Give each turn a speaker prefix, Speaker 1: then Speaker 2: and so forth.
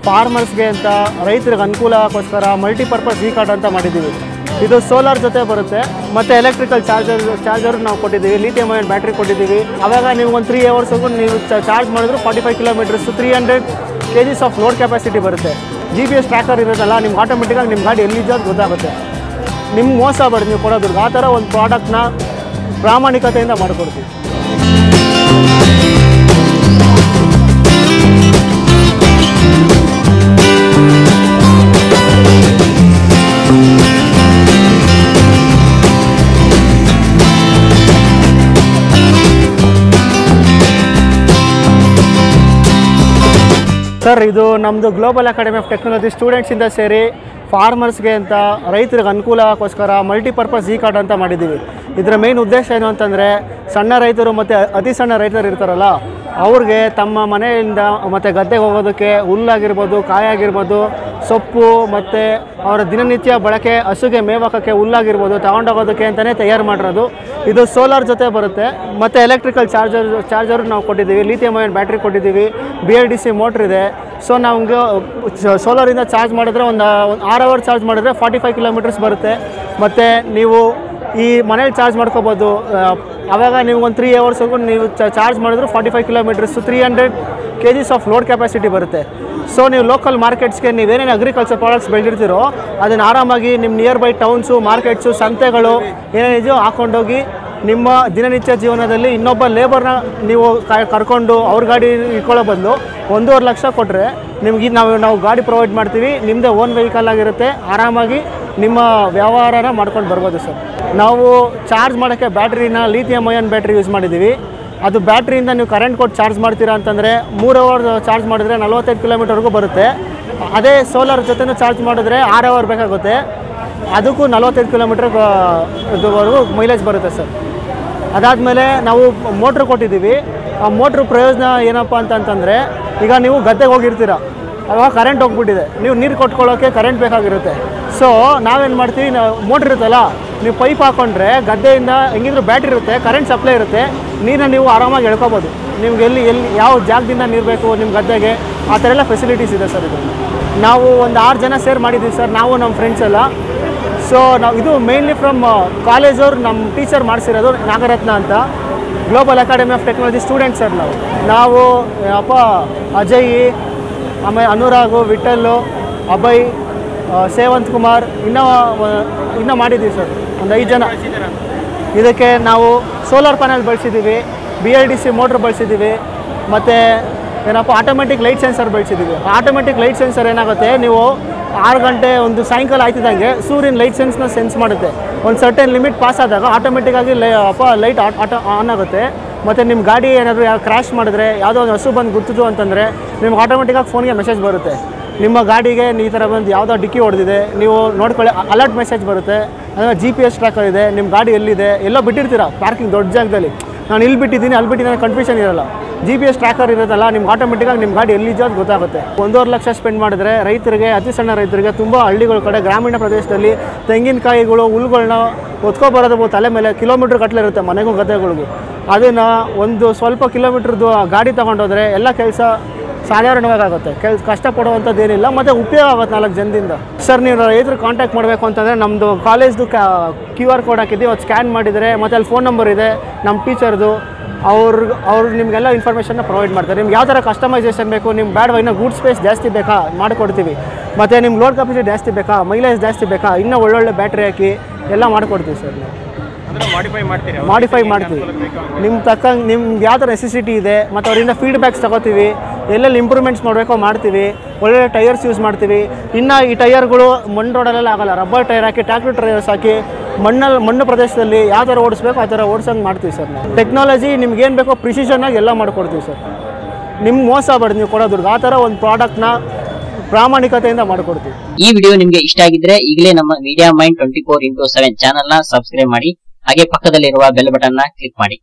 Speaker 1: ಫಾರ್ಮರ್ಸ್ಗೆ ಅಂತ ರೈತರಿಗೆ ಅನುಕೂಲಕ್ಕೋಸ್ಕರ multipurpose V card ಅಂತ ಮಾಡಿದ್ದೀವಿ ಇದು ಸೋಲಾರ್ ಜೊತೆ ಬರುತ್ತೆ ಮತ್ತು ಎಲೆಕ್ಟ್ರಿಕಲ್ ಚಾರ್ಜರ್ ಚಾರ್ಜರ್ ನಾವು ಕೊಟ್ಟಿದ್ದೀವಿ ಲಿಥಿಯಂ ಅಯನ್ ಬ್ಯಾಟ್ರಿ ಕೊಟ್ಟಿದ್ದೀವಿ ಅವಾಗ ನೀವು ಒಂದು ತ್ರೀ ಅವರ್ಸ್ವರೆಗೂ ನೀವು ಚಾರ್ಜ್ ಮಾಡಿದ್ರು forty five kilometres three hundred K Gs of load capacity ಬರುತ್ತೆ ಜಿ ಪಿ ಎಸ್ ಟ್ರ್ಯಾಕರ್ ಇರೋದಲ್ಲ ನಿಮ್ಗೆ ಆಟೋಮೆಟಿಕಾಗಿ ನಿಮ್ಮ ಗಾಡಿ ಎಲ್ಲಿದೆ ಅಂತ ಗೊತ್ತಾಗುತ್ತೆ ನಿಮ್ಗೆ ಮೋಸ ಬರೋದು ನೀವು ಕೊಡೋದ್ರಿಗೆ ಆ ಥರ ಒಂದು ಪ್ರಾಡಕ್ಟ್ನ ಪ್ರಾಮಾಣಿಕತೆಯಿಂದ ಮಾಡಿಕೊಡ್ತೀವಿ ಸರ್ ಇದು ನಮ್ಮದು ಗ್ಲೋಬಲ್ ಅಕಾಡೆಮಿ ಆಫ್ ಟೆಕ್ನಾಲಜಿ ಸ್ಟೂಡೆಂಟ್ಸಿಂದ ಸೇರಿ ಫಾರ್ಮರ್ಸ್ಗೆ ಅಂತ ರೈತರಿಗೆ ಅನುಕೂಲಕ್ಕೋಸ್ಕರ ಮಲ್ಟಿಪರ್ಪಸ್ ಇ ಕಾರ್ಡ್ ಅಂತ ಮಾಡಿದ್ದೀವಿ ಇದರ ಮೇನ್ ಉದ್ದೇಶ ಏನು ಅಂತಂದರೆ ಸಣ್ಣ ರೈತರು ಮತ್ತು ಅತಿ ಸಣ್ಣ ರೈತರು ಇರ್ತಾರಲ್ಲ ಅವ್ರಿಗೆ ತಮ್ಮ ಮನೆಯಿಂದ ಮತ್ತು ಗದ್ದೆಗೆ ಹೋಗೋದಕ್ಕೆ ಹುಲ್ಲಾಗಿರ್ಬೋದು ಕಾಯಾಗಿರ್ಬೋದು ಸೊಪ್ಪು ಮತ್ತು ಅವರ ದಿನನಿತ್ಯ ಬಳಕೆ ಹಸುಗೆ ಮೇವಾಕಕ್ಕೆ ಹುಲ್ಲಾಗಿರ್ಬೋದು ತಗೊಂಡೋಗೋದಕ್ಕೆ ಅಂತಲೇ ತಯಾರು ಮಾಡಿರೋದು ಇದು ಸೋಲಾರ್ ಜೊತೆ ಬರುತ್ತೆ ಮತ್ತು ಎಲೆಕ್ಟ್ರಿಕಲ್ ಚಾರ್ಜರ್ ಚಾರ್ಜರ್ ನಾವು ಕೊಟ್ಟಿದ್ದೀವಿ ಲಿಥಿಯಂ ಅಯನ್ ಬ್ಯಾಟ್ರಿ ಕೊಟ್ಟಿದ್ದೀವಿ B L D C motor ಇದೆ ಸೊ ನಮಗೆ ಸೋಲಾರಿಂದ ಚಾರ್ಜ್ ಮಾಡಿದ್ರೆ ಒಂದು ಒಂದು ಆರು ಅವರ್ ಚಾರ್ಜ್ ಮಾಡಿದ್ರೆ ಫಾರ್ಟಿ ಫೈವ್ ಕಿಲೋಮೀಟರ್ಸ್ ಬರುತ್ತೆ ಮತ್ತು ನೀವು ಈ ಮನೇಲಿ ಚಾರ್ಜ್ ಮಾಡ್ಕೋಬೋದು ಆ, ಆವಾಗ ನೀವು ಒಂದು ತ್ರೀ ಅವರ್ಸ್ವರೆಗೂ ನೀವು ಚಾರ್ಜ್ ಮಾಡಿದ್ರು forty five kilometres three hundred K Gs of load capacity ಬರುತ್ತೆ ಸೊ ನೀವು ಲೋಕಲ್ ಮಾರ್ಕೆಟ್ಸ್ಗೆ ನೀವೇನೇನು ಅಗ್ರಿಕಲ್ಚರ್ ಪ್ರಾಡಕ್ಟ್ಸ್ ಬೆಳೆದಿರ್ತೀರೋ ಅದನ್ನು ಆರಾಮಾಗಿ ನಿಮ್ಮ ನಿಯರ್ ಬೈ ಟೌನ್ಸು ಮಾರ್ಕೆಟ್ಸು ಸಂತೆಗಳು ಏನೇನಿದೆಯೋ ಹಾಕ್ಕೊಂಡೋಗಿ ನಿಮ್ಮ ದಿನನಿತ್ಯ ಜೀವನದಲ್ಲಿ ಇನ್ನೊಬ್ಬ ಲೇಬರ್ನ ನೀವು ಕ- ಕರ್ಕೊಂಡು ಅವ್ರ ಗಾಡಿ ಇಟ್ಕೊಳ್ಳೋ ಬದಲು ಒಂದೂವರೆ ಲಕ್ಷ ಕೊಟ್ಟರೆ ನಿಮ್ಗೆ ನಾವು ನಾವು ಗಾಡಿ ಪ್ರೊವೈಡ್ ಮಾಡ್ತೀವಿ ನಿಮ್ಮದೇ ಓನ್ ವೆಹಿಕಲ್ ಆಗಿರುತ್ತೆ ಆರಾಮಾಗಿ ನಿಮ್ಮ ವ್ಯವಹಾರನ ಮಾಡ್ಕೊಂಡು ಬರ್ಬೋದು ಸರ್ ನಾವು ಚಾರ್ಜ್ ಮಾಡೋಕ್ಕೆ ಬ್ಯಾಟ್ರಿನ ಲಿಥಿಯಂ ಅಯನ್ ಬ್ಯಾಟ್ರಿ ಯೂಸ್ ಮಾಡಿದ್ದೀವಿ ಅದು ಬ್ಯಾಟ್ರಿಯಿಂದ ನೀವು ಕರೆಂಟ್ ಕೊಟ್ಟು ಚಾರ್ಜ್ ಮಾಡ್ತೀರಾ ಅಂತಂದರೆ ಮೂರು ಅವರ್ ಚಾರ್ಜ್ ಮಾಡಿದ್ರೆ ನಲ್ವತ್ತೈದು ಕಿಲೋಮೀಟರ್ವರೆಗೂ ಬರುತ್ತೆ ಅದೇ ಸೋಲಾರ್ ಜೊತೆನೂ ಚಾರ್ಜ್ ಮಾಡಿದ್ರೆ ಆರು ಅವರ್ ಬೇಕಾಗುತ್ತೆ ಅದಕ್ಕೂ ನಲ್ವತ್ತೈದು ಕಿಲೋಮೀಟ್ರ್ ಇದುವರೆಗೂ ಮೈಲೇಜ್ ಬರುತ್ತೆ ಸರ್ ಅದಾದಮೇಲೆ ನಾವು ಮೋಟ್ರ್ ಕೊಟ್ಟಿದ್ದೀವಿ ಆ ಮೋಟ್ರ್ ಪ್ರಯೋಜನ ಏನಪ್ಪ ಅಂತಂತಂದರೆ ಈಗ ನೀವು ಗದ್ದೆಗೆ ಹೋಗಿರ್ತೀರ ಅವಾಗ ಕರೆಂಟ್ ಹೋಗ್ಬಿಟ್ಟಿದೆ ನೀವು ನೀರು ಕೊಟ್ಕೊಳ್ಳೋಕ್ಕೆ ಕರೆಂಟ್ ಬೇಕಾಗಿರುತ್ತೆ ಸೊ ನಾವೇನು ಮಾಡ್ತೀವಿ ನಾವು ಮೋಟ್ರ್ ಇರುತ್ತಲ್ಲ ನೀವು ಪೈಪ್ ಹಾಕ್ಕೊಂಡ್ರೆ ಗದ್ದೆಯಿಂದ ಹೆಂಗಿದ್ರು ಬ್ಯಾಟ್ರಿ ಇರುತ್ತೆ ಕರೆಂಟ್ ಸಪ್ಲೈ ಇರುತ್ತೆ ನೀರನ್ನ ನೀವು ಆರಾಮಾಗಿ ಎಳ್ಕೊಬೋದು ನಿಮ್ಗೆ ಎಲ್ಲಿ ಎಲ್ಲಿ ಯಾವ ಜಾಗದಿಂದ ನೀರು ಬೇಕು ನಿಮ್ಮ ಗದ್ದೆಗೆ ಆ ಥರ ಎಲ್ಲ ಫೆಸಿಲಿಟೀಸ್ ಇದೆ ಸರ್ ಇದು ನಾವು ಒಂದು ಆರು ಜನ ಸೇರ್ ಮಾಡಿದ್ದೀವಿ ಸರ್ ನಾವು ನಮ್ಮ ಫ್ರೆಂಡ್ಸ್ ಎಲ್ಲ ಸೊ ನಾವು ಇದು ಮೇನ್ಲಿ ಫ್ರಮ್ ಕಾಲೇಜವ್ರು ನಮ್ಮ ಟೀಚರ್ ಮಾಡಿಸಿರೋದು ನಾಗರತ್ನ ಅಂತ global academy of technology students sir ನಾವು ನಾವು ಅಪ್ಪ ಅಜಯ್ ಆಮೇಲೆ ಅನುರಾಗು ವಿಠಲ್ಲು ಅಭಯ್ ಆ, ಸೇವಂತ್ ಕುಮಾರ್ ಇನ್ನೂ ವ- ಇನ್ನೂ ಮಾಡಿದ್ದೀವಿ ಸರ್ ಒಂದು ಐದು ಜನ ಇದಕ್ಕೆ ನಾವು ಸೋಲಾರ್ ಪ್ಯಾನಲ್ ಬಳಸಿದ್ದೀವಿ B L D C motor ಬಳಸಿದ್ದೀವಿ ಮತ್ತು ಏನಪ್ಪ ಆಟೋಮೆಟಿಕ್ ಲೈಟ್ ಸೆನ್ಸರ್ ಬಳಸಿದ್ದೀವಿ ಆಟೋಮೆಟಿಕ್ ಲೈಟ್ ಸೆನ್ಸರ್ ಏನಾಗುತ್ತೆ ನೀವು ಆರು ಗಂಟೆ ಒಂದು ಸಾಯಂಕಾಲ ಆಯ್ತಿದ್ದಂಗೆ ಸೂರ್ಯನ ಲೈಟ್ ಸೆನ್ಸ್ನ ಸೆನ್ಸ್ ಮಾಡುತ್ತೆ ಒಂದು ಸರ್ಟೆನ್ ಲಿಮಿಟ್ ಪಾಸ್ ಆದಾಗ ಆಟೋಮೆಟಿಕ್ಕಾಗಿ ಲೈ ಅಪ್ಪ ಲೈಟ್ ಆಟೋ ಆನ್ ಆಗುತ್ತೆ ಮತ್ತು ನಿಮ್ಮ ಗಾಡಿ ಏನಾದರೂ ಯಾವ ಕ್ರ್ಯಾಶ್ ಮಾಡಿದ್ರೆ ಯಾವುದೋ ಒಂದು ಹಸು ಬಂದು ಗುರ್ತಿತು ಅಂತಂದರೆ ನಿಮ್ಗೆ ಆಟೋಮೆಟಿಕ್ಕಾಗಿ ಫೋನ್ಗೆ ಮೆಸೇಜ್ ಬರುತ್ತೆ ನಿಮ್ಮ ಗಾಡಿಗೆ ಈ ಥರ ಬಂದು ಯಾವುದೋ ಡಿಕ್ಕಿ ಹೊಡೆದಿದೆ ನೀವು ನೋಡ್ಕೊಳ್ಳಿ ಅಲರ್ಟ್ ಮೆಸೇಜ್ ಬರುತ್ತೆ ಅಂದರೆ ಜಿ ಪಿ ಎಸ್ ಟ್ರ್ಯಾಕರ್ ಇದೆ ನಿಮ್ಮ ಗಾಡಿ ಎಲ್ಲಿದೆ ಎಲ್ಲೋ ಬಿಟ್ಟಿರ್ತೀರ ಪಾರ್ಕಿಂಗ್ ದೊಡ್ಡ ಜಾಗದಲ್ಲಿ ನಾನು ಇಲ್ಲಿ ಬಿಟ್ಟಿದ್ದೀನಿ ಅಲ್ಲಿ ಬಿಟ್ಟಿದ್ದೀನಿ ಕನ್ಫ್ಯೂಷನ್ ಇರಲ್ಲ ಜಿ ಪಿ ಎಸ್ ಟ್ರ್ಯಾಕರ್ ಇರೋದಲ್ಲ ನಿಮ್ಗೆ ಆಟೋಮೆಟಿಕ್ಕಾಗಿ ನಿಮ್ಮ ಗಾಡಿ ಎಲ್ಲಿದೆ ಅಂತ ಗೊತ್ತಾಗುತ್ತೆ ಒಂದೂವರೆ ಲಕ್ಷ ಸ್ಪೆಂಡ್ ಮಾಡಿದ್ರೆ ರೈತರಿಗೆ ಅತಿ ಸಣ್ಣ ರೈತರಿಗೆ ತುಂಬ ಹಳ್ಳಿಗಳ ಕಡೆ ಗ್ರಾಮೀಣ ಪ್ರದೇಶದಲ್ಲಿ ತೆಂಗಿನಕಾಯಿಗಳು ಹುಲ್ಗಳನ್ನ ಹೊತ್ಕೊಬರೋದು ತಲೆ ಮೇಲೆ ಕಿಲೋಮೀಟ್ರ್ ಗಟ್ಟಲೆ ಇರುತ್ತೆ ಮನೆಗೂ ಗದ್ದೆಗಳಿಗೂ ಅದನ್ನು ಒಂದು ಸ್ವಲ್ಪ ಕಿಲೋಮೀಟ್ರದ್ದು ಗಾಡಿ ತೊಗೊಂಡೋದ್ರೆ ಎಲ್ಲ ಕೆಲಸ ಸಾಧಾರಣವಾಗುತ್ತೆ ಕೆಲ್ ಕಷ್ಟಪಡುವಂಥದ್ದು ಏನಿಲ್ಲ ಮತ್ತು ಉಪಯೋಗ ಆಗುತ್ತೆ ನಾಲ್ಕು ಜನದಿಂದ ಸರ್ ನೀವು ರೈತರು ಕಾಂಟ್ಯಾಕ್ಟ್ ಮಾಡಬೇಕು ಅಂತಂದರೆ ನಮ್ಮದು ಕಾಲೇಜ್ದು ಕ್ಯೂ ಆರ್ ಕೋಡ್ ಹಾಕಿದ್ದೀವಿ ಅದು ಸ್ಕ್ಯಾನ್ ಮಾಡಿದರೆ ಮತ್ತು ಅಲ್ಲಿ ಫೋನ್ ನಂಬರ್ ಇದೆ ನಮ್ಮ ಟೀಚರ್ದು ಅವ್ರು ಅವ್ರು ನಿಮಗೆಲ್ಲ ಇನ್ಫಾರ್ಮೇಷನ್ನ ಪ್ರೊವೈಡ್ ಮಾಡ್ತಾರೆ ನಿಮ್ಗೆ ಯಾವ ಥರ ಕಸ್ಟಮೈಸೇಷನ್ ಬೇಕು ನಿಮ್ಗೆ ಬೇಡವಾ ಇನ್ನೂ ಗೂಡ್ ಸ್ಪೇಸ್ ಜಾಸ್ತಿ ಬೇಕಾ ಮಾಡಿಕೊಡ್ತೀವಿ ಮತ್ತು ನಿಮ್ಮ ಲೋಡ್ ಕೆಪಾಸಿಟಿ ಜಾಸ್ತಿ ಬೇಕಾ ಮೈಲೇಜ್ ಜಾಸ್ತಿ ಬೇಕಾ ಇನ್ನೂ ಒಳ್ಳೊಳ್ಳೆ ಬ್ಯಾಟ್ರಿ ಹಾಕಿ ಎಲ್ಲ ಮಾಡಿಕೊಡ್ತೀವಿ ಸರ್ ನಾವು
Speaker 2: ಅಂದ್ರೆ ಮಾಡಿಫೈ ಮಾಡ್ತೀರಿ ಅವ್ರು?
Speaker 1: ಮಾಡಿಫೈ ಮಾಡ್ತೀವಿ ನಿಮ್ಮ ತಕ್ಕಂಗೆ ನಿಮ್ಗೆ ಯಾವ ಥರ ನೆಸೆಸಿಟಿ ಇದೆ ಮತ್ತು ಅವರಿಂದ ಫೀಡ್ಬ್ಯಾಕ್ಸ್ ತಗೋತೀವಿ ಎಲ್ಲೆಲ್ಲಿ ಇಂಪ್ರೂವ್ಮೆಂಟ್ಸ್ ಮಾಡಬೇಕೋ ಮಾಡ್ತೀವಿ ಒಳ್ಳೆ ಟೈರ್ಸ್ ಯೂಸ್ ಮಾಡ್ತೀವಿ ಇನ್ನು ಈ ಟೈರ್ಗಳು ಮಣ್ಣು ರೋಡಲ್ಲೆಲ್ಲ ಆಗಲ್ಲ ರಬ್ಬರ್ ಟೈರ್ ಹಾಕಿ ಟ್ರ್ಯಾಕ್ಟರ್ ಟೈರ್ಸ್ ಹಾಕಿ ಮಣ್ಣಲ್ಲಿ ಮಣ್ಣು ಪ್ರದೇಶದಲ್ಲಿ ಯಾವ ಥರ ಓಡಿಸ್ಬೇಕು ಆ ಥರ ಓಡಿಸಂಗೆ ಮಾಡ್ತೀವಿ ಸರ್ ನಾವು ಟೆಕ್ನಾಲಜಿ ನಿಮ್ಗೆ ಏನು ಬೇಕೋ ಪ್ರಿಸಿಷನ್ನಾಗಿ ಎಲ್ಲ ಮಾಡಿಕೊಡ್ತೀವಿ ಸರ್ ನಿಮ್ಗೆ ಮೋಸ ಆಗ್ಬಾರ್ದು ನೀವು ಕೊಡೋ ದುಡ್ಡು ಆ ಥರ ಒಂದು ಪ್ರಾಡಕ್ಟ್ನ ಪ್ರಾಮಾಣಿಕತೆಯಿಂದ ಮಾಡಿಕೊಡ್ತೀವಿ
Speaker 3: ಈ ವಿಡಿಯೋ ನಿಮ್ಗೆ ಇಷ್ಟ ಆಗಿದ್ರೆ ಈಗಲೇ ನಮ್ಮ media mind twenty four into seven channel ನ ಸಬ್ಸ್ಕ್ರೈಬ್ ಮಾಡಿ ಹಾಗೆ ಪಕ್ಕದಲ್ಲಿರುವ ಬೆಲ್ ಬಟನ್ ನ ಕ್ಲಿಕ್ ಮಾಡಿ